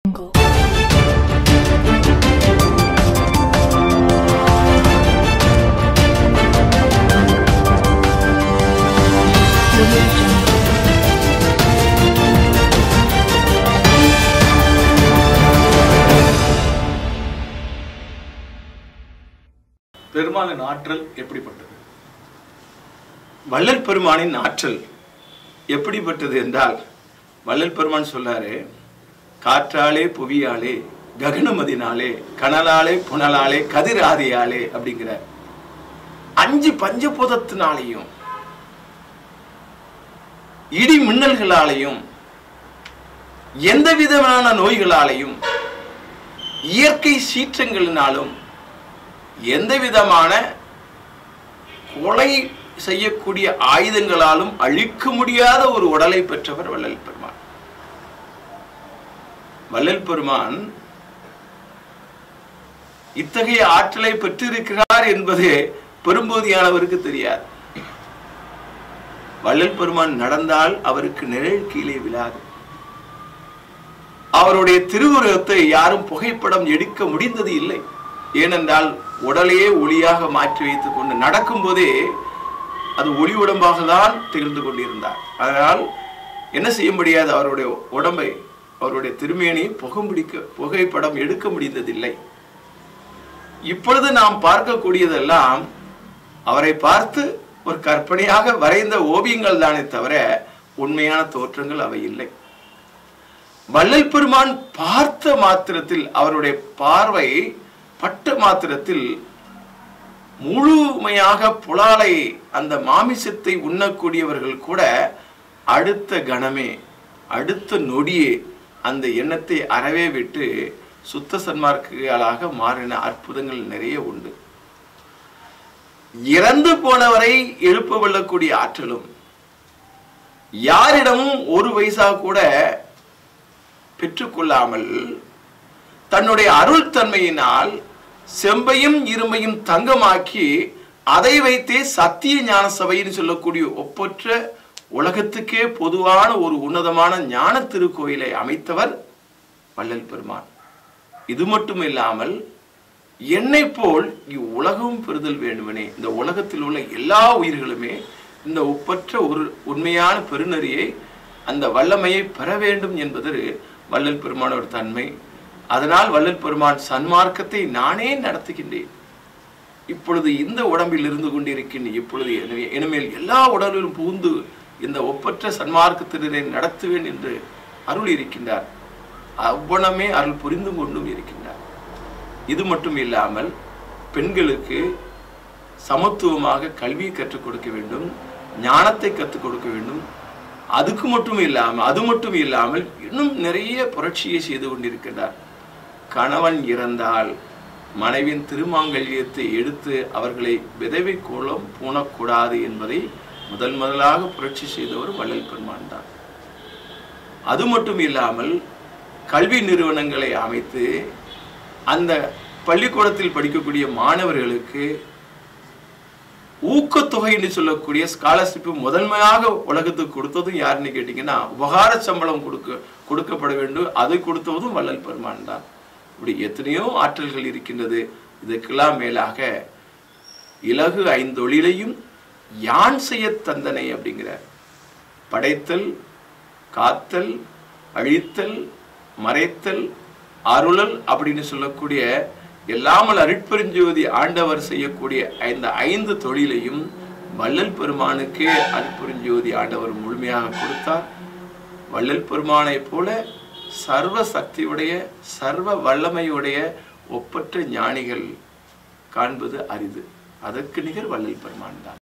jungle. Audio jungle. பெருமாளின் ஆற்றல் எப்படிப்பட்டது வள்ளல் பெருமானின் ஆற்றல் எப்படிப்பட்டது என்றால் வள்ளல் பெருமான் சொல்றாரு காற்றாலே புவியாலே ககனமதினாலே கனலாலே புனலாலே கதிராதியாலே அப்படிங்கிறார் அஞ்சு பஞ்சபூதத்தினாலையும் இடி மின்னல்களாலையும் எந்த விதமான நோய்களாலையும் இயற்கை சீற்றங்களினாலும் எந்த விதமான கொலை செய்யக்கூடிய ஆயுதங்களாலும் அழிக்க முடியாத ஒரு உடலை பெற்றவர் வள்ளல் பெருமான் வள்ளல் பெருமான் இத்தகைய ஆற்றலை பெற்றிருக்கிறார் என்பது பெரும்போதியானவருக்கு தெரியாது வள்ளல் பெருமான் நடந்தால் அவருக்கு நிழல் கீழே விழாது அவருடைய திருவுருவத்தை யாரும் புகைப்படம் எடுக்க முடிந்தது இல்லை ஏனென்றால் உடலையே ஒளியாக மாற்றி வைத்துக் கொண்டு நடக்கும் போதே அது ஒளி உடம்பாக தான் திகழ்ந்து கொண்டிருந்தார் அதனால் என்ன செய்ய முடியாது அவருடைய உடம்பை அவருடைய திருமேனி புகம் பிடிக்க புகைப்படம் எடுக்க முடிந்ததில்லை இப்பொழுது நாம் பார்க்கக்கூடியதெல்லாம் அவரை பார்த்து ஒரு கற்பனையாக வரைந்த ஓவியங்கள் தானே தவிர உண்மையான தோற்றங்கள் அவை இல்லை வள்ளல் பெருமான் பார்த்த மாத்திரத்தில் அவருடைய பார்வை பட்ட மாத்திரத்தில் முழுமையாக புலாலை அந்த மாமிசத்தை உண்ணக்கூடியவர்கள் கூட அடுத்த கணமே அடுத்த நொடியே அந்த எண்ணத்தை அறவே விட்டு சுத்த சன்மார்க்கங்களாக மாறின அற்புதங்கள் நிறைய உண்டு இறந்து போனவரை எழுப்ப வெல்லக்கூடிய ஆற்றலும் யாரிடமும் ஒரு பைசா கூட பெற்றுக்கொள்ளாமல் தன்னுடைய அருள் தன்மையினால் செம்பையும் இருமையும் தங்கமாக்கி அதை வைத்தே சத்திய ஞான சபைன்னு சொல்லக்கூடிய ஒப்பற்ற உலகத்துக்கே பொதுவான ஒரு உன்னதமான ஞான திருக்கோயிலை அமைத்தவர் வள்ளல் பெருமான் இது மட்டும் இல்லாமல் என்னை போல் இவ்வுலகம் பெறுதல் வேண்டுமனே இந்த உலகத்தில் உள்ள எல்லா உயிர்களுமே இந்த ஒப்பற்ற ஒரு உண்மையான பெருநறியை அந்த வல்லமையை பெற வேண்டும் என்பது வள்ளல் பெருமானோட தன்மை அதனால் வள்ளல் பெருமான் சன்மார்க்கத்தை நானே நடத்துகின்றேன் இப்பொழுது இந்த உடம்பில் இருந்து கொண்டிருக்கின்ற இப்பொழுது எனவே- இனிமேல் எல்லா உடலிலும் புகுந்து இந்த ஒப்பற்ற சன்மார்க்கத்தினரை நடத்துவேன் என்று அருள் இருக்கின்றார் அவ்வளமே அருள் புரிந்து கொண்டும் இருக்கின்றார் இது மட்டும் இல்லாமல் பெண்களுக்கு சமத்துவமாக கல்வியை கற்றுக் கொடுக்க வேண்டும் ஞானத்தை கற்றுக் கொடுக்க வேண்டும் அதுக்கு மட்டும் இல்லாமல் அது மட்டும் இல்லாமல் இன்னும் நிறைய புரட்சியை செய்து கொண்டிருக்கிறார் கணவன் இறந்தால் மனைவியின் திருமாங்கல்யத்தை எடுத்து அவர்களை விதவை கோலம் பூணக்கூடாது என்பதை முதல் முதலாக புரட்சி செய்தவர் வள்ளல் பெருமான் தான் அது மட்டும் இல்லாமல் கல்வி நிறுவனங்களை அமைத்து அந்த பள்ளிக்கூடத்தில் படிக்கக்கூடிய மாணவர்களுக்கு ஊக்கத்தொகை என்று சொல்லக்கூடிய ஸ்காலர்ஷிப் முதன்மையாக உலகத்துக்கு கொடுத்ததும் யாருன்னு கேட்டீங்கன்னா உபகார சம்பளம் கொடுக்க கொடுக்கப்பட வேண்டும் அதை கொடுத்ததும் வள்ளல் பெருமான் தான் இப்படி எத்தனையோ ஆற்றல்கள் இருக்கின்றது இதுக்கெல்லாம் மேலாக இலகு ஐந்தொழிலையும் யான் செய்ய தந்தனை அப்படிங்கிறார் படைத்தல் காத்தல் அழித்தல் மறைத்தல் அருளல் அப்படின்னு சொல்லக்கூடிய எல்லாமல் அருட்பெருஞ்சோதி ஆண்டவர் செய்யக்கூடிய இந்த ஐந்து தொழிலையும் வள்ளல் பெருமானுக்கே அருட்பெருஞ்சோதி ஆண்டவர் முழுமையாக கொடுத்தார் வள்ளல் பெருமானைப் போல சர்வ சக்தியுடைய சர்வ வல்லமையுடைய ஒப்பற்ற ஞானிகள் காண்பது அரிது அதற்கு நிகர் வள்ளல் பெருமான் தான்